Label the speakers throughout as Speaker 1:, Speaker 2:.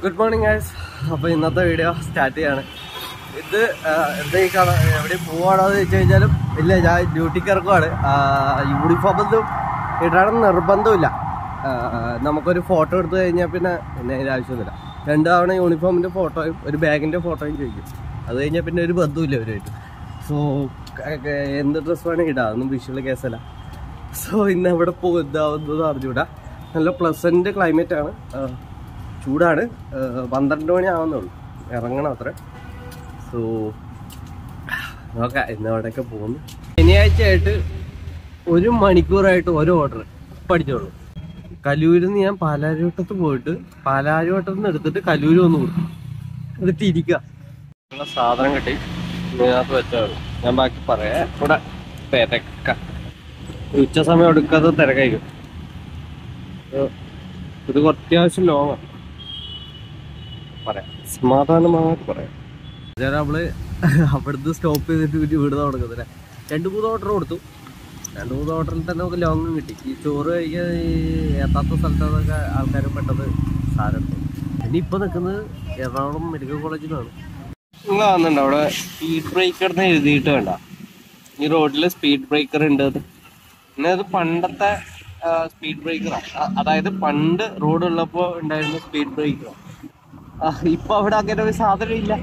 Speaker 1: Good morning guys അപ്പോൾ ഇന്നത്തെ video start ചെയ്യാണ് ഇത് എന്താ ഈ കാണാൻ എവിടെ പോവാണോ എന്ന് ചോദിച്ചു കഴിഞ്ഞാലും ഇല്ല ഞാൻ ഡ്യൂട്ടിക്ക് ഇറക്കുവാണ് യൂണിഫോം ഒന്നും ഇടണം നിർബന്ധമില്ല ആ, നമുക്കൊരു ഫോട്ടോ എടുത്തു കഴിഞ്ഞാൽ പിന്നെ പിന്നെ അതിൻ്റെ ആവശ്യമൊന്നുമില്ല രണ്ട് തവണ യൂണിഫോമിൻ്റെ ഫോട്ടോയും ഒരു ബാഗിൻ്റെ ഫോട്ടോയും ചോദിക്കും അത് കഴിഞ്ഞാൽ പിന്നെ ഒരു ബന്ധമില്ല അവരുമായിട്ട് സോ എന്ത് ഡ്രസ്സ് വേണമെങ്കിൽ ഇടാം അതൊന്നും വിഷ്വൽ കേസല്ല സോ ഇന്ന് എവിടെ പോകുന്നത് അറിഞ്ഞൂടാ നല്ല പ്ലസന്റ് ക്ലൈമറ്റ് ആണ് ആ, ചൂടാണ് ആ, പന്ത്രണ്ട് മണി ആവുന്നുള്ളൂ ഇറങ്ങണം അത്ര സോ നോക്കാം ഇന്ന് അവിടെയൊക്കെ പോകുന്നു ശനിയാഴ്ച ആയിട്ട് ഒരു മണിക്കൂറായിട്ട് ഒരു ഓർഡർ പഠിച്ചോളൂ കലൂരിൽ നിന്ന് ഞാൻ പാലാരിവട്ടത്ത് പോയിട്ട് പാലാരിവട്ടത്ത് നിന്ന് എടുത്തിട്ട് കലൂര് വന്ന് കൊടുത്തു എന്നിട്ട് ഇരിക്കുക ഉള്ള സാധനം കിട്ടി ഇതിനകത്ത് വെച്ചാണ് ഞാൻ ബാക്കി പറയാം ഇവിടെ തിരക്ക ഉച്ച സമയം എടുക്കാതെ തിരക്കായിരിക്കും ഇത് ഇത് അത്യാവശ്യം ലോങ്ങാണ് പറയാം സമാധാനമായിട്ട് പറയാം ഞാൻ നമ്മള് അവിടുന്ന് സ്റ്റോപ്പ് ചെയ്തിട്ട് പിന്നെ വീട് തുടങ്ങുന്നില്ല രണ്ട് മൂന്ന് ഓർഡർ കൊടുത്തു രണ്ട് മൂന്ന് ഓർഡറിൽ തന്നെ നമുക്ക് ലോങ്ങും കിട്ടി ഈ ചോറ് കഴിക്കാൻ ഈ എത്താത്ത സ്ഥലത്തൊക്കെ ആൾക്കാർ പെട്ടത് സാധനം എടുത്തു ഇനി ഇപ്പൊ നിൽക്കുന്നത് എറണാകുളം മെഡിക്കൽ കോളേജിലാണ് നിങ്ങൾ കാണുന്നുണ്ട് അവിടെ സ്പീഡ് ബ്രേക്കർ എന്ന് എഴുതിയിട്ട് വേണ്ട ഈ റോഡിൽ സ്പീഡ് ബ്രേക്കർ ഉണ്ട് അത് പിന്നെ അത് പണ്ടത്തെ സ്പീഡ് ബ്രേക്കറാണ് അതായത് പണ്ട് റോഡ് ഉള്ളപ്പോൾ ഉണ്ടായിരുന്ന സ്പീഡ് ബ്രേക്കറാണ് ഇപ്പൊ അവിടെ അങ്ങനെ ഒരു സാധനം ഇല്ല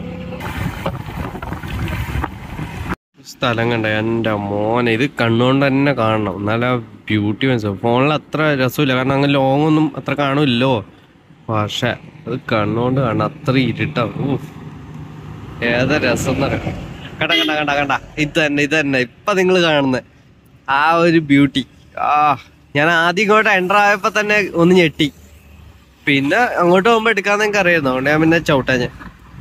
Speaker 1: സ്ഥലം കണ്ട എൻ്റെ മോനെ ഇത് കണ്ണുകൊണ്ട് തന്നെ കാണണം എന്നാലും ആ ബ്യൂട്ടി മനസ്സിലാവും ഫോണിൽ അത്ര രസമില്ല കാരണം അങ്ങനെ ലോങ് ഒന്നും അത്ര കാണില്ലോ പക്ഷെ അത് കണ്ണുകൊണ്ട് കാണണം അത്ര ഇരുട്ടാവും ഊഫ്. ഏതാ രസം എന്നറിയാം കണ്ട കണ്ട കണ്ട കണ്ട ഇത് തന്നെ ഇത് തന്നെ ഇപ്പൊ നിങ്ങൾ കാണുന്നത് ആ ഒരു ബ്യൂട്ടി ആ ഞാൻ ആദ്യം ഇങ്ങോട്ട് എൻ്റർ ആയപ്പോ തന്നെ ഒന്ന് ഞെട്ടി പിന്നെ അങ്ങോട്ട് പോകുമ്പോ എടുക്കാന്ന് എനിക്ക് അറിയായിരുന്നു അതുകൊണ്ട് ഞാൻ പിന്നെ ചവിട്ടാ ഞാൻ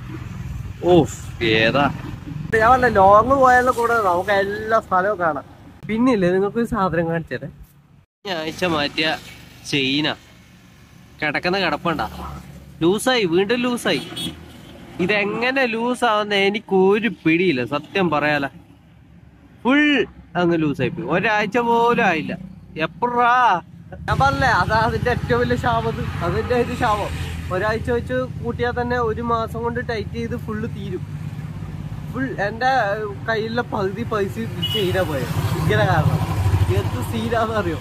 Speaker 1: ഓഫ് ഏതാ ഞാൻ പറഞ്ഞ ലോങ് പോയാലും കൂടെ നമുക്ക് എല്ലാ സ്ഥലവും കാണാം പിന്നില്ലേ നിങ്ങൾക്ക് ഒരു സാധനം കാണിച്ചേ ഞായച്ച മാറ്റിയ ചെയിന കിടക്കുന്ന കിടപ്പണ്ട ലൂസായി വീണ്ടും ലൂസായി ഇതെങ്ങനെ ലൂസ് ആവുന്ന എനിക്ക് ഒരു പിടിയില്ല സത്യം പറയാല ഫുൾ അങ്ങ് ലൂസായി പോയി ഒരാഴ്ച പോലും ആയില്ല എപ്പോഴാ ഞാൻ പറഞ്ഞേ അതാ അതിന്റെ ഏറ്റവും വലിയ ശാപത് അതിന്റെ ഒരു ശാപം ഒരാഴ്ച വെച്ച് കൂട്ടിയാൽ തന്നെ ഒരു മാസം കൊണ്ട് ടൈറ്റ് ചെയ്ത് ഫുള്ള് തീരും ഫുൾ എന്റെ കയ്യിലെ പകുതി പൈസ ചെയ്ത പോയത് ഇങ്ങനെ കാരണം എന്ത് സീനാന്ന് അറിയോ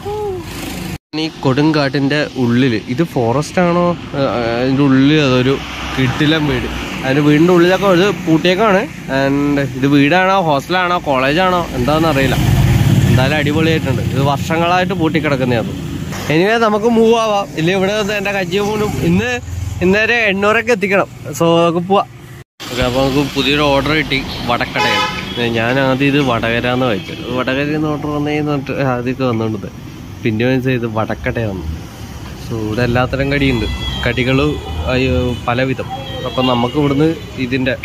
Speaker 1: ഈ കൊടുങ്കാട്ടിന്റെ ഉള്ളില് ഇത് ഫോറസ്റ്റ് ആണോ അതിന്റെ ഉള്ളിൽ അതൊരു കിട്ടിലം വീട് അതിന്റെ വീടിന്റെ ഉള്ളിലൊക്കെ ഇത് പൂട്ടിയേക്കാണ് ആൻഡ് ഇത് വീടാണോ ഹോസ്റ്റലാണോ കോളേജാണോ എന്താണെന്ന് അറിയില്ല എന്തായാലും അടിപൊളിയായിട്ടുണ്ട് ഇത് വർഷങ്ങളായിട്ട് പൂട്ടിക്കിടക്കുന്നതാണ് എനിവേ നമുക്ക് മൂവ് ആവാം ഇല്ല ഇവിടെ വന്ന് എന്റെ കജ്ജി പോലും ഇന്ന് ഇന്നേരെ എണ്ണൂറൊക്കെ എത്തിക്കണം സോ നമുക്ക് പോവാം ഓക്കെ അപ്പോൾ നമുക്ക് പുതിയൊരു ഓർഡർ കിട്ടി വടക്കടയാണ് ഞാൻ ആദ്യം ഇത് വടകര എന്ന് വായിച്ചത് വടകരയിൽ നിന്ന് ഓർഡർ വന്നേന്ന് പറഞ്ഞിട്ട് ആദ്യമൊക്കെ വന്നോണ്ടത് പിന്നെ മനസ്സിലായി ഇത് വടക്കടയാണ് സോ ഇവിടെ എല്ലാത്തരം കടിയുണ്ട് കടികൾ പലവിധം അപ്പം നമുക്ക് ഇവിടുന്ന് ഇതിൻ്റെ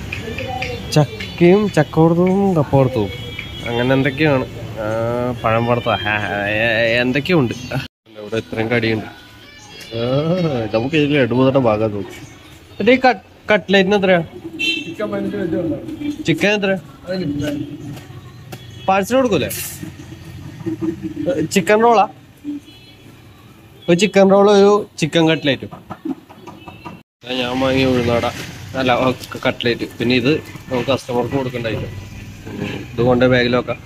Speaker 1: ചക്കയും ചക്കോർത്തവും കപ്പോർത്തവും അങ്ങനെ എന്തൊക്കെയാണ് ആ, പഴം പുറത്ത എന്തൊക്കെയോ ഉണ്ട് ഇവിടെ ഇത്രയും കടിയുണ്ട് ആ, നമുക്ക് ഇതിൽ ഇടമുതട്ട ഭാഗം തോന്നും എന്നിട്ട് ഈ കട്ട്ലേറ്റിന് എത്രയാ ചിക്കൻ എത്രയാ പാഴ്സൽ കൊടുക്കൂലേ ചിക്കൻ റോളാ ഒരു ചിക്കൻ റോൾ ഒരു ചിക്കൻ കട്ട്ലേറ്റും ഞാൻ വാങ്ങി ഉഴുന്നാട അല്ല കട്ട്ലേറ്റ് പിന്നെ ഇത് നമുക്ക് കസ്റ്റമർക്ക് കൊടുക്കണ്ടായില്ല ഇത് കൊണ്ട് ബാഗിൽ വെക്കാം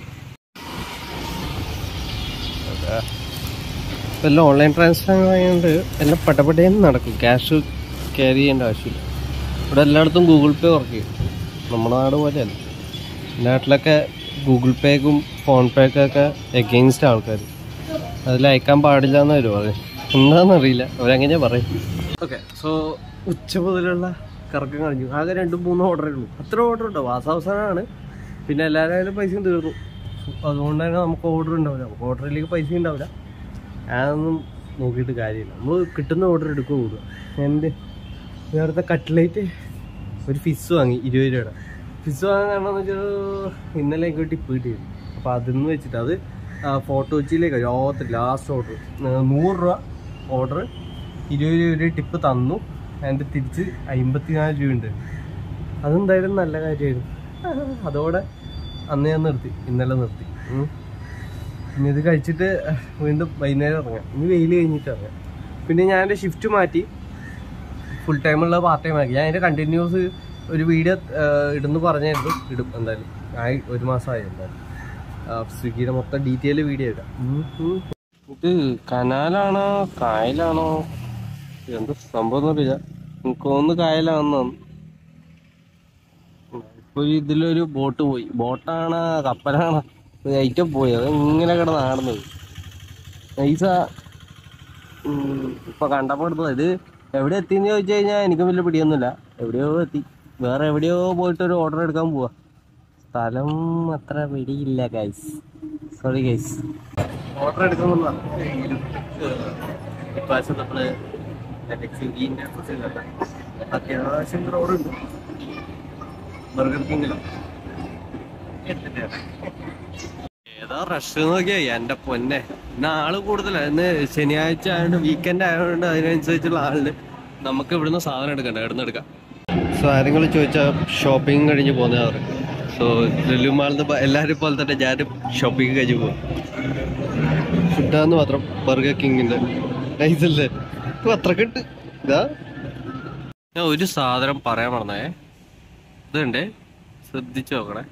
Speaker 1: എല്ലാം ഓൺലൈൻ ട്രാൻസ്ഫർ ആയതുകൊണ്ട് എല്ലാം പട്ടപ്പട്ടേന്ന് നടക്കും ക്യാഷ് ക്യാരി ചെയ്യേണ്ട ആവശ്യമില്ല ഇവിടെ എല്ലായിടത്തും ഗൂഗിൾ പേ വർക്ക് ചെയ്യും നമ്മുടെ നാട് പോലെയല്ല നാട്ടിലൊക്കെ ഗൂഗിൾ പേക്കും ഫോൺ പേക്കൊക്കെ എഗെയിൻസ്റ്റ് ആൾക്കാർ അതിൽ അയക്കാൻ പാടില്ല എന്ന് വരും അത് എന്താണെന്നറിയില്ല അവരങ്ങനെ പറയും ഓക്കെ സോ ഉച്ച മുതലുള്ള കറക്കം കഴിഞ്ഞു ആകെ രണ്ടും മൂന്നും ഓർഡറേ ഉള്ളൂ അത്ര ഓർഡർ ഉണ്ടോ വാസാവസാനമാണ് പിന്നെ എല്ലാവരും പൈസയും തീർന്നു അതുകൊണ്ട് തന്നെ നമുക്ക് ഓർഡർ ഉണ്ടാവില്ല നമുക്ക് ഓർഡറിലേക്ക് പൈസ ഉണ്ടാവില്ല അതൊന്നും നോക്കിയിട്ട് കാര്യമില്ല നമ്മൾ കിട്ടുന്ന ഓർഡർ എടുക്കുക കൂടുക എൻ്റെ നേരത്തെ കട്ട്ലേറ്റ് ഒരു ഫിസ് വാങ്ങി ഇരുപത് രൂപയുടെ ഫിസ് വാങ്ങാൻ കാരണം എന്ന് വെച്ചാൽ ഇന്നലെ എനിക്ക് ടിപ്പ് കിട്ടിയിരുന്നു അപ്പോൾ അതിന്ന് വെച്ചിട്ട് അത് ഫോട്ടോ കൊച്ചിയിലേക്ക് ലോകത്ത് ലാസ്റ്റ് ഓർഡർ നൂറ് രൂപ ഓർഡർ ഇരുപത് രൂപ ടിപ്പ് തന്നു അതിൻ്റെ തിരിച്ച് അമ്പത്തിനാല് രൂപ ഉണ്ട് അതെന്തായാലും നല്ല കാര്യമായിരുന്നു അതോടെ അന്ന് ഞാൻ നിർത്തി ഇന്നലെ നിർത്തി ഉം. ഇനി ഇത് കഴിച്ചിട്ട് വീണ്ടും വൈകുന്നേരം ഇറങ്ങാം ഇനി വെയിൽ കഴിഞ്ഞിട്ട് ഇറങ്ങാം പിന്നെ ഞാൻ എൻ്റെ ഷിഫ്റ്റ് മാറ്റി ഫുൾ ടൈം ഉള്ള പാർട്ട് ടൈം ആക്കി ഞാൻ അതിന്റെ കണ്ടിന്യൂസ് ഒരു വീഡിയോ ഇടുന്നു പറഞ്ഞായിരുന്നു ഇടും എന്തായാലും ആയി ഒരു മാസമായി എന്തായാലും ആ, സ്വിഗ്ഗിയുടെ മൊത്തം ഡീറ്റെയിൽ വീഡിയോ ഇടാം ഇത് കനാലാണോ കായലാണോ എന്ത് സംഭവം അറിയില്ല എനിക്ക് തോന്നുന്നു കായലാണെന്നാണ് ഇപ്പൊ ഇതിലൊരു ബോട്ട് പോയി ബോട്ടാണ് കപ്പലാണ് ഐറ്റം പോയി അത് ഇങ്ങനെ കിടന്ന് ആടുന്നത് നൈസ ഇപ്പൊ കണ്ടപ്പോ എടുത്തത് ഇത് എവിടെ എത്തിന്ന് ചോദിച്ചു കഴിഞ്ഞാൽ എനിക്കും വലിയ പിടിയൊന്നുമില്ല എവിടെയോ എത്തി വേറെ എവിടെയോ പോയിട്ട് ഒരു ഓർഡർ എടുക്കാൻ പോവാ സ്ഥലം അത്ര പിടിയില്ല ഗൈസ് സോറി ഗൈസ് ഓർഡർ എടുക്കുമെന്നാ ഇപ്രാവശ്യം നമ്മള് സ്വിഗ്ഗിന്റെ അത്യാവശ്യം ഓർഡർ ഉണ്ട് ബർഗർ കിങ്ങിലോ ഏതാ റഷ് നോക്കിയാ എന്റെ പൊന്നെ ഇന്ന് ആള് കൂടുതലാ ഇന്ന് ശനിയാഴ്ച ആയതുകൊണ്ട് വീക്കെൻഡ് ആയതുകൊണ്ട് അതിനനുസരിച്ചുള്ള ആളിന് നമുക്ക് ഇവിടുന്ന് സാധനം എടുക്കണ്ട ഇവിടുന്ന് എടുക്കാം സാധനങ്ങൾ ചോദിച്ചാൽ ഷോപ്പിംഗ് കഴിഞ്ഞ് പോകുന്നവർ സോ ലുലുമാളിന്ന് എല്ലാവരും പോലെ തന്നെ ഞാനും ഷോപ്പിംഗ് കഴിഞ്ഞ് പോകും ഫുഡാന്ന് മാത്രം ബർഗർ കിങ്ങിന്റെ നൈസല്ലേ അത്രക്ക് ഉണ്ട് ഇതാ ഞാൻ ഒരു സാധനം പറയാൻ മറന്നേ ഇതുണ്ട് ശ്രദ്ധിച്ചു നോക്കണേ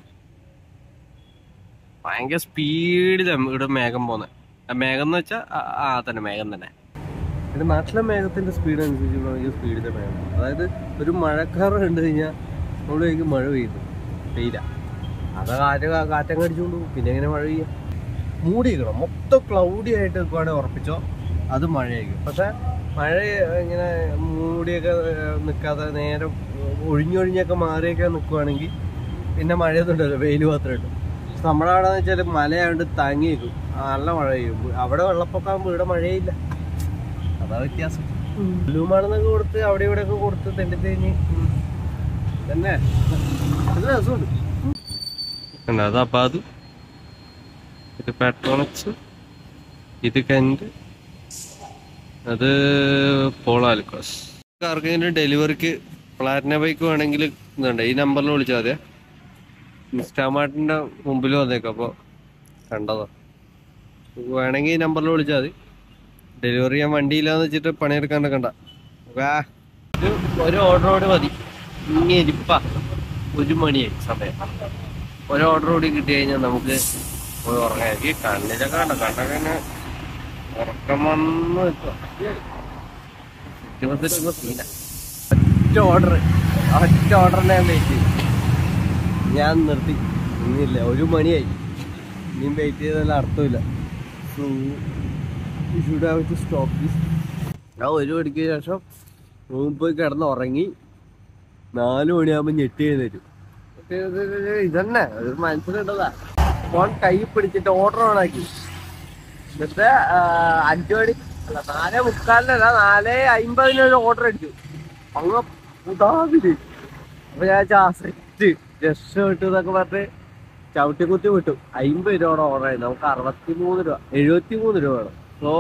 Speaker 1: ഭയങ്കര സ്പീഡിലാണ് ഇവിടെ മേഘം പോകുന്നത് മേഘം എന്ന് വെച്ചാൽ ആ തന്നെ മേഘം തന്നെ പിന്നെ നാട്ടിലെ മേഘത്തിന്റെ സ്പീഡ് അനുസരിച്ചുള്ള ഈ സ്പീഡിലെ മേഘം അതായത് ഒരു മഴക്കാറ് കണ്ടു കഴിഞ്ഞാൽ നമ്മളേക്ക് മഴ പെയ്യുന്നു പെയ്യില്ല അത് കാറ്റ് കാറ്റം കടിച്ചുകൊണ്ട് പോകും പിന്നെ എങ്ങനെ മഴ പെയ്യാം മൂടിയിരിക്കണം മൊത്തം ക്ലൗഡി ആയിട്ട് നിൽക്കുവാണെങ്കിൽ ഉറപ്പിച്ചോ അത് മഴയായിരിക്കും പക്ഷെ മഴ ഇങ്ങനെ മൂടിയൊക്കെ നിൽക്കാതെ നേരെ ഒഴിഞ്ഞൊഴിഞ്ഞൊക്കെ മാറിയൊക്കെ നിൽക്കുവാണെങ്കിൽ പിന്നെ മഴയൊന്നും ഉണ്ടല്ലോ വെയിൽ മാത്രമേ ഉള്ളൂ പക്ഷെ നമ്മുടെ അവിടെ എന്ന് വെച്ചാൽ മലയായതുകൊണ്ട് തങ്ങി നിൽക്കും നല്ല മഴ പെയ്യും അവിടെ വെള്ളപ്പൊക്കാകുമ്പോൾ ഇവിടെ മഴയില്ല അതാ വ്യത്യാസം ലുമാണെന്നൊക്കെ കൊടുത്ത് അവിടെ ഇവിടെ ഒക്കെ കൊടുത്ത് തെണ്ടി തേഞ്ഞ് തന്നെ അത് രസമുണ്ട് അതപ്പോ അത് ഇത് പെട്രോളക്സ് ഇത് കെൻഡ് അത് പോളാലിക്കോസ് ആർക്കെങ്കിലും ഡെലിവറിക്ക് പ്ലാറ്റിന ബൈക്ക് വേണമെങ്കിൽ ഇതുണ്ട് ഈ നമ്പറിൽ വിളിച്ചാൽ മതിയെ ഇൻസ്റ്റാമാർട്ടിന്റെ മുമ്പിൽ വന്നേക്കും അപ്പോൾ കണ്ടതാ വേണമെങ്കിൽ ഈ നമ്പറിൽ വിളിച്ചാൽ മതി ഡെലിവറി ചെയ്യാൻ വണ്ടിയില്ലാന്ന് വെച്ചിട്ട് പണിയെടുക്കാൻ കണ്ട ഒരു ഓർഡറോട് മതി ഇനി ഇരിപ്പ ഒരു മണിയായി സമയം ഒരു ഓർഡർ കൂടി കിട്ടി കഴിഞ്ഞാൽ നമുക്ക് പോയി ഉറങ്ങാം എനിക്ക് കണ്ണിലൊക്കെ കണ്ട കണ്ടൊക്കെ തന്നെ ഉറക്കം വന്ന് ഇരുപത്തെട്ട് സീന ഒറ്റ ഓർഡർ ഒറ്റ ഓർഡറിനെ ഞാൻ വെയിറ്റ് ചെയ്തു ഞാൻ നിർത്തി ഇന്നില്ല ഒരു മണിയായി ഇനിയും വെയിറ്റ് ചെയ്തതിൽ അർത്ഥമില്ല so you should have to stop this ഞാൻ ഒരു മണിക്ക് ശേഷം റൂമിൽ പോയി കിടന്ന് ഉറങ്ങി നാല് മണിയാകുമ്പോൾ ഞെട്ടി എഴുന്നേരും ഇതന്നെ ഒരു മനസ്സിലുണ്ടതാ ഫോൺ കൈ പിടിച്ചിട്ട് ഓർഡർ ഓണാക്കി എന്നിട്ട് ആ, അഞ്ചു മണി അല്ല നാലേ മുക്കാലിനല്ല നാലേ അമ്പതിനൊരു ഓർഡർ അടിച്ചു അങ്ങ് ഉദാവില് അപ്പൊ ഞാൻ സെറ്റ് രക്ഷപ്പെട്ടു എന്നൊക്കെ പറഞ്ഞ് ചവിട്ടി കുത്തി വിട്ടു അമ്പത് രൂപയുടെ ഓർഡർ ആയി നമുക്ക് അറുപത്തി മൂന്ന് രൂപ എഴുപത്തി മൂന്ന് രൂപ വേണം സോ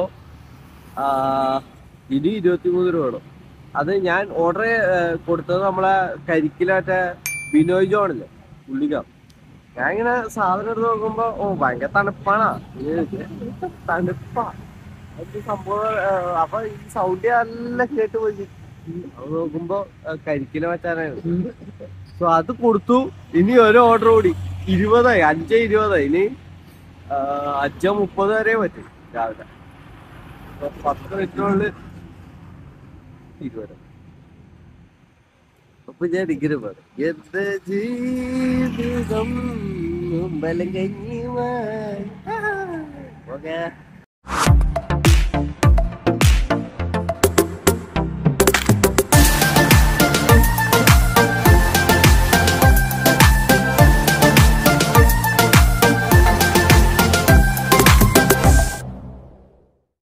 Speaker 1: ഇനി ഇരുപത്തി മൂന്ന് രൂപ വേണം അത് ഞാൻ ഓർഡർ കൊടുത്തത് നമ്മളെ കരിക്കിലാറ്റ ബിനോയ് ജോണില്ലേ പുള്ളിക്കാം ഞാൻ ഇങ്ങനെ സാധനം എടുത്ത് നോക്കുമ്പോ ഓ ഭയങ്കര തണുപ്പാണാ ഇത് തണുപ്പാ അത് സംഭവം ആ, അപ്പൊ ഈ സൗണ്ട് നല്ല കേട്ട് പോയി അത് നോക്കുമ്പോ ആ, കരിക്കില വെച്ചാനായിരുന്നു സോ അത് കൊടുത്തു ഇനി ഒരു ഓർഡർ കൂടി ഇരുപതായി അഞ്ച് ഇരുപതായി ഇനി ആ, അഞ്ച് മുപ്പത് വരെ പറ്റും രാവിലെ അപ്പൊ പത്ത് മിനിറ്റിനുള്ളിൽ ഇരുപത് അപ്പൊ ഞാൻ ഇങ്ങനെ പറയും എന്റെ ജീവിതം ബലം കഴിഞ്ഞു ഓക്കെ